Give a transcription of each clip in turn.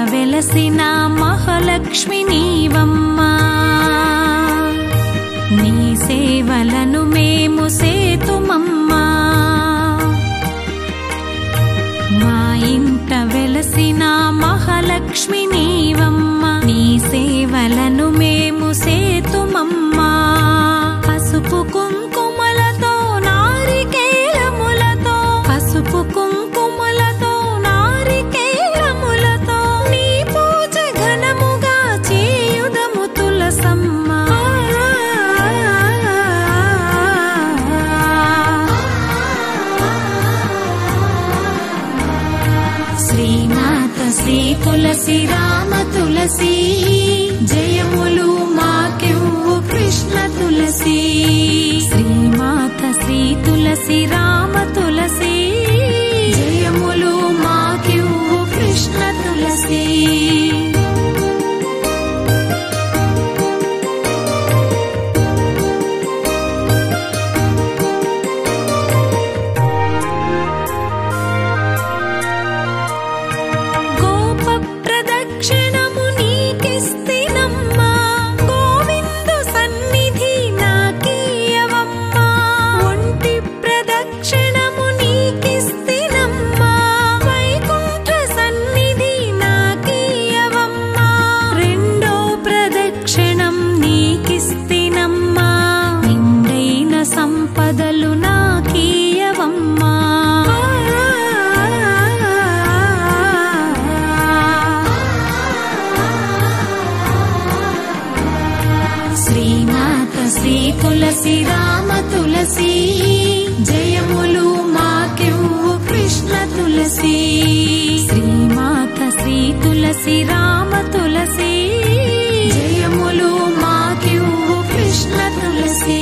వెలసిన మహాలక్ష్మి నీవమ్మా నీ సేవలను మేము సేతుమమ్మా మా ఇంట వెలసిన మహాలక్ష్మి నీవమ్మా నీ సేవలను మేము సేతుమమ్మా పసుపు కుంకుమలతో నారికేలములతో పసుపు కుంకుమలతో నారికేలములతో నీ పూజ ఘనముగా చేయుదము తులసమ్మా శ్రీమాత శ్రీ తులసి రామ తులసి జయములు మాకెవ్వు కృష్ణ తులసి శ్రీమాత శ్రీ తులసి రామ తులసి జయములు మాకెవ్వు కృష్ణ తులసి గోప ప్రదక్షిణము నీకిస్తినమ్మా గోవిందు సన్నిధి నాకీయవమ్మా ఒంటి ప్రదక్షిణము నీకిస్తినమ్మా వైకుంఠ సన్నిధి నాకీయవమ్మా రెండో ప్రదక్షిణం నీకిస్తినమ్మా నిండైన సంపదలు నాకీయవమ్మా శ్రీమాత శ్రీ తులసి రామ తులసి జయములు మాకెవ్వు కృష్ణ తులసి శ్రీమాత శ్రీ తులసి రామ తులసి జయములు మాకెవ్వు కృష్ణ తులసి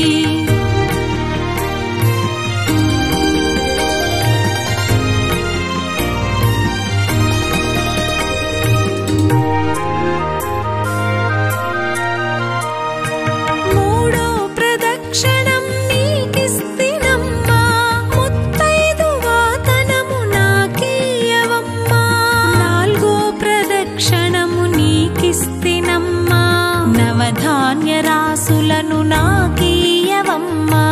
మూడో ప్రదక్షిణం నీకిస్తినమ్మా ముత్తైదు వాతనము నాకీయవమ్మా నాలుగో ప్రదక్షిణము నీకిస్తినమ్మా నవధాన్య రాసులను నాకీయవమ్మా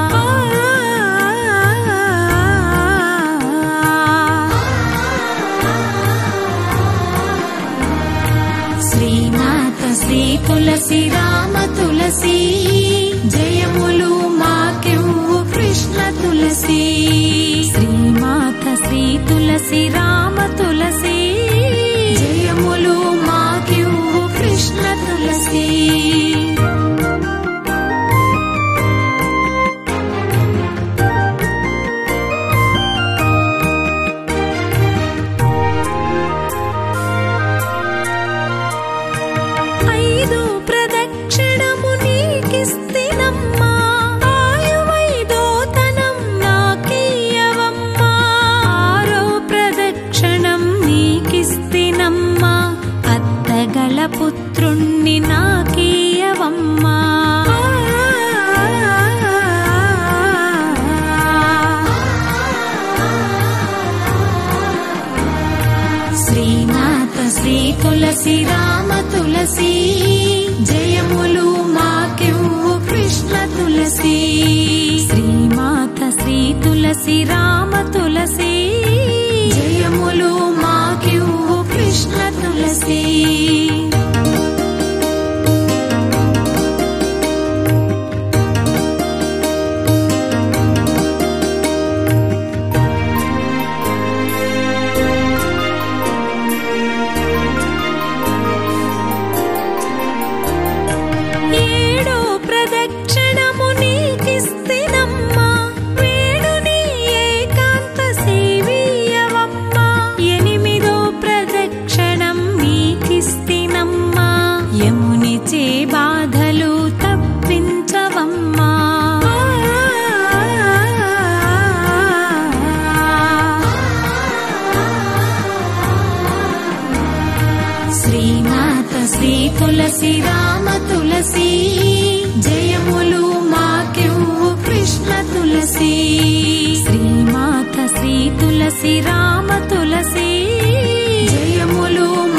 శ్రీమాత శ్రీ తులసి రామ తులసి జయములు మాకెవ్వు కృష్ణ తులసి శ్రీమాత శ్రీ తులసి రామ తులసి జయములు మాకెవ్వు కృష్ణ తులసి ఐదు ప్రదక్షిణము నీకిస్తినమ్మా ఆయువైదోతనం నాకీయవమ్మా ఆరో ప్రదక్షిణం నీకిస్తినమ్మా అత్తగల పుత్రుణ్ణి నాకీయవమ్మా శ్రీమాత శ్రీ తులసి రామ తులసి జయములు మాకెవ్వు కృష్ణ తులసి శ్రీమాత శ్రీ తులసి రామ తులసి జయములు మాకెవ్వు కృష్ణ తులసి ఏడో ప్రదక్షిణము నీకిస్తినమ్మా వేణుని ఏకాంత సేవీయవమ్మా ఎనిమిదో ప్రదక్షిణం నీకిస్తినమ్మా యముని చే బాధలు తప్పించవమ్మా శ్రీమాత శ్రీ తులసి రామ తులసి జయములు మాకెవ్వు కృష్ణ తులసి శ్రీమాత శ్రీ తులసి రామ తులసి జయములు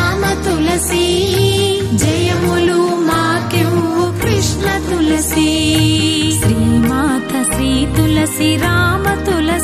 రామ తులసి జయములు మాకివ్వు కృష్ణ తులసి శ్రీమాత శ్రీ తులసి రామ తులసి